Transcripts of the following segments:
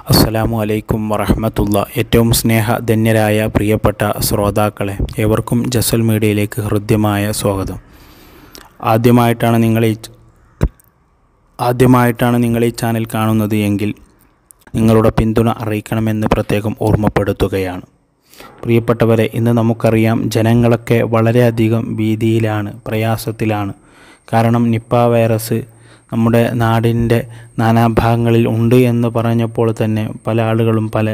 അസ്സലാമു അലൈക്കും വറഹമത്തുള്ള ഏറ്റവും സ്നേഹധന്യരായ പ്രിയപ്പെട്ട ശ്രോതാക്കളെ ഏവർക്കും ജസൽ മീഡിയയിലേക്ക് ഹൃദ്യമായ സ്വാഗതം ആദ്യമായിട്ടാണ് നിങ്ങൾ ഈ ആദ്യമായിട്ടാണ് നിങ്ങൾ ഈ ചാനൽ കാണുന്നത് എങ്കിൽ നിങ്ങളുടെ പിന്തുണ അറിയിക്കണമെന്ന് പ്രത്യേകം ഓർമ്മപ്പെടുത്തുകയാണ് പ്രിയപ്പെട്ടവരെ ഇന്ന് നമുക്കറിയാം ജനങ്ങളൊക്കെ വളരെയധികം ഭീതിയിലാണ് പ്രയാസത്തിലാണ് കാരണം നിപ്പ വൈറസ് നമ്മുടെ നാടിൻ്റെ നാനാഭാഗങ്ങളിൽ ഉണ്ട് എന്ന് പറഞ്ഞപ്പോൾ തന്നെ പല ആളുകളും പല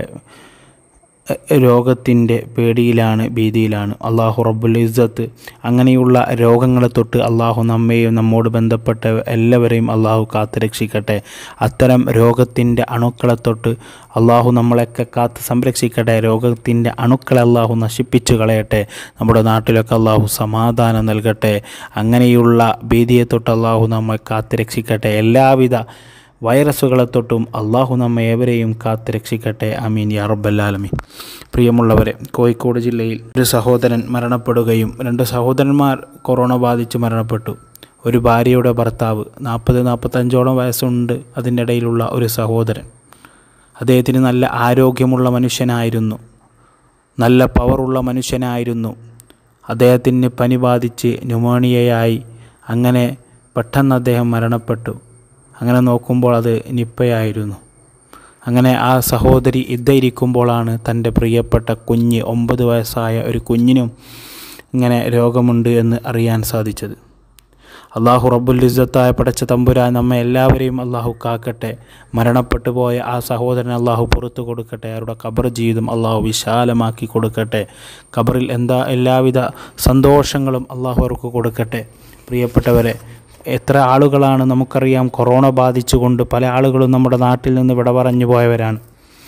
രോഗത്തിൻ്റെ പേടിയിലാണ് ഭീതിയിലാണ് അള്ളാഹു റബ്ബുൽ ഇസ്സത്ത് അങ്ങനെയുള്ള രോഗങ്ങളെ തൊട്ട് അള്ളാഹു നമ്മെയും നമ്മോട് ബന്ധപ്പെട്ട എല്ലാവരെയും അള്ളാഹു കാത്തുരക്ഷിക്കട്ടെ അത്തരം രോഗത്തിൻ്റെ അണുക്കളെ തൊട്ട് അള്ളാഹു നമ്മളെയൊക്കെ കാത്ത് സംരക്ഷിക്കട്ടെ രോഗത്തിൻ്റെ അണുക്കളെ അള്ളാഹു നശിപ്പിച്ചു കളയട്ടെ നമ്മുടെ നാട്ടിലൊക്കെ അള്ളാഹു സമാധാനം നൽകട്ടെ അങ്ങനെയുള്ള ഭീതിയെ തൊട്ട് അള്ളാഹു നമ്മെ കാത്തുരക്ഷിക്കട്ടെ എല്ലാവിധ വൈറസുകളെ തൊട്ടും അള്ളാഹു നമ്മെ ഏവരെയും കാത്ത് രക്ഷിക്കട്ടെ അമീൻ യാ റബ്ബല്ലാലമീൻ പ്രിയമുള്ളവരെ കോഴിക്കോട് ജില്ലയിൽ ഒരു സഹോദരൻ മരണപ്പെടുകയും രണ്ട് സഹോദരന്മാർ കൊറോണ ബാധിച്ച് മരണപ്പെട്ടു ഒരു ഭാര്യയുടെ ഭർത്താവ് നാൽപ്പത് നാൽപ്പത്തഞ്ചോളം വയസ്സുണ്ട് അതിൻ്റെ ഇടയിലുള്ള ഒരു സഹോദരൻ അദ്ദേഹത്തിന് നല്ല ആരോഗ്യമുള്ള മനുഷ്യനായിരുന്നു നല്ല പവറുള്ള മനുഷ്യനായിരുന്നു അദ്ദേഹത്തിന് പനി ബാധിച്ച് ന്യൂമോണിയയായി അങ്ങനെ പെട്ടെന്ന് അദ്ദേഹം മരണപ്പെട്ടു അങ്ങനെ നോക്കുമ്പോൾ അത് നിപ്പയായിരുന്നു അങ്ങനെ ആ സഹോദരി ഇരിക്കുമ്പോഴാണ് തൻ്റെ പ്രിയപ്പെട്ട കുഞ്ഞ് ഒമ്പത് വയസ്സായ ഒരു കുഞ്ഞിനും ഇങ്ങനെ രോഗമുണ്ട് എന്ന് അറിയാൻ സാധിച്ചത് അള്ളാഹു റബ്ബുൽ ഇസ്സത്തായ പടച്ച തമ്പുരാൻ നമ്മെ എല്ലാവരെയും അള്ളാഹു കാക്കട്ടെ മരണപ്പെട്ടു പോയ ആ സഹോദരൻ അള്ളാഹു പുറത്തു കൊടുക്കട്ടെ അവരുടെ ഖബർ ജീവിതം അള്ളാഹു വിശാലമാക്കി കൊടുക്കട്ടെ ഖബറിൽ എന്താ എല്ലാവിധ സന്തോഷങ്ങളും അള്ളാഹു അവർക്ക് കൊടുക്കട്ടെ പ്രിയപ്പെട്ടവരെ എത്ര ആളുകളാണ് നമുക്കറിയാം കൊറോണ ബാധിച്ചുകൊണ്ട് പല ആളുകളും നമ്മുടെ നാട്ടിൽ നിന്ന് വിട പറഞ്ഞു പോയവരാണ്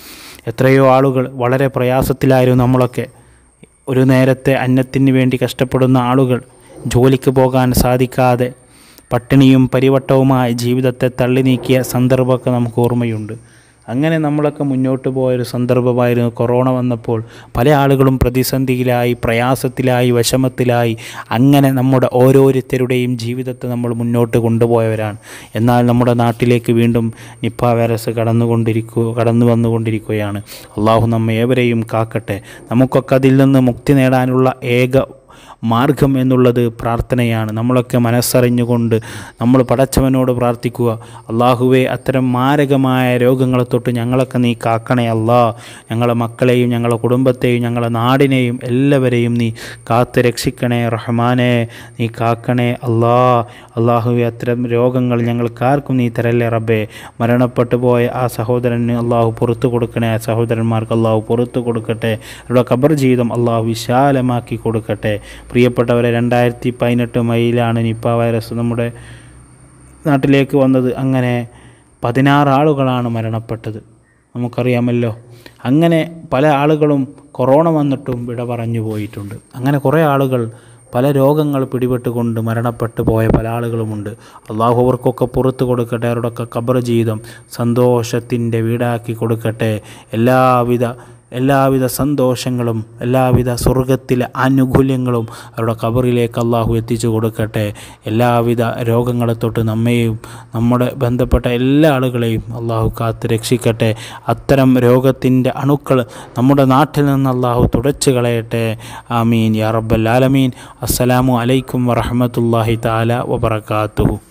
എത്രയോ ആളുകൾ വളരെ പ്രയാസത്തിലായിരുന്നു നമ്മളൊക്കെ ഒരു നേരത്തെ അന്നത്തിന് വേണ്ടി കഷ്ടപ്പെടുന്ന ആളുകൾ ജോലിക്ക് പോകാൻ സാധിക്കാതെ പട്ടിണിയും പരിവട്ടവുമായി ജീവിതത്തെ തള്ളി നീക്കിയ സന്ദർഭമൊക്കെ നമുക്ക് ഓർമ്മയുണ്ട് അങ്ങനെ നമ്മളൊക്കെ മുന്നോട്ട് പോയൊരു സന്ദർഭമായിരുന്നു കൊറോണ വന്നപ്പോൾ പല ആളുകളും പ്രതിസന്ധിയിലായി പ്രയാസത്തിലായി വിഷമത്തിലായി അങ്ങനെ നമ്മുടെ ഓരോരുത്തരുടെയും ജീവിതത്തെ നമ്മൾ മുന്നോട്ട് കൊണ്ടുപോയവരാണ് എന്നാൽ നമ്മുടെ നാട്ടിലേക്ക് വീണ്ടും നിപ്പ വൈറസ് കടന്നുകൊണ്ടിരിക്കുക കടന്നു വന്നുകൊണ്ടിരിക്കുകയാണ് അള്ളാഹു നമ്മെ ഏവരെയും കാക്കട്ടെ നമുക്കൊക്കെ അതിൽ നിന്ന് മുക്തി നേടാനുള്ള ഏക മാർഗം എന്നുള്ളത് പ്രാർത്ഥനയാണ് നമ്മളൊക്കെ മനസ്സറിഞ്ഞുകൊണ്ട് നമ്മൾ പടച്ചവനോട് പ്രാർത്ഥിക്കുക അള്ളാഹുവെ അത്തരം മാരകമായ രോഗങ്ങളെ തൊട്ട് ഞങ്ങളൊക്കെ നീ കാക്കണേ അല്ലാ ഞങ്ങളെ മക്കളെയും ഞങ്ങളെ കുടുംബത്തെയും ഞങ്ങളെ നാടിനെയും എല്ലാവരെയും നീ കാത്ത് രക്ഷിക്കണേ റഹ്മാനെ നീ കാക്കണേ അല്ലാ അള്ളാഹുവെ അത്തരം രോഗങ്ങൾ ഞങ്ങൾക്കാർക്കും നീ തരല്ലേ റബ്ബേ മരണപ്പെട്ടു പോയ ആ സഹോദരന് അള്ളാഹു പുറത്തു കൊടുക്കണേ ആ സഹോദരന്മാർക്ക് അള്ളാഹു പുറത്തു കൊടുക്കട്ടെ അവരുടെ ഖബർ ജീവിതം അള്ളാഹു വിശാലമാക്കി കൊടുക്കട്ടെ പ്രിയപ്പെട്ടവരെ രണ്ടായിരത്തി പതിനെട്ട് മെയ്യിലാണ് നിപ്പ വൈറസ് നമ്മുടെ നാട്ടിലേക്ക് വന്നത് അങ്ങനെ പതിനാറ് ആളുകളാണ് മരണപ്പെട്ടത് നമുക്കറിയാമല്ലോ അങ്ങനെ പല ആളുകളും കൊറോണ വന്നിട്ടും വിട പറഞ്ഞു പോയിട്ടുണ്ട് അങ്ങനെ കുറേ ആളുകൾ പല രോഗങ്ങൾ പിടിപെട്ടുകൊണ്ട് മരണപ്പെട്ടു പോയ പല ആളുകളുമുണ്ട് അള്ളാഹു അവർക്കൊക്കെ പുറത്തു കൊടുക്കട്ടെ അവരുടെയൊക്കെ ഖബർ ജീവിതം സന്തോഷത്തിൻ്റെ വീടാക്കി കൊടുക്കട്ടെ എല്ലാവിധ എല്ലാവിധ സന്തോഷങ്ങളും എല്ലാവിധ സ്വർഗത്തിലെ ആനുകൂല്യങ്ങളും അവരുടെ കബറിലേക്ക് അള്ളാഹു എത്തിച്ചു കൊടുക്കട്ടെ എല്ലാവിധ രോഗങ്ങളെ തൊട്ട് നമ്മെയും നമ്മുടെ ബന്ധപ്പെട്ട എല്ലാ ആളുകളെയും അള്ളാഹു കാത്ത് രക്ഷിക്കട്ടെ അത്തരം രോഗത്തിൻ്റെ അണുക്കൾ നമ്മുടെ നാട്ടിൽ നിന്ന് അള്ളാഹു തുടച്ചു കളയട്ടെ ആമീൻ യാ റബ്ബൽ ആലമീൻ അസ്സലാമു അലൈക്കും വറഹമത്തല്ലാഹി താല വബർക്കാത്തുഹു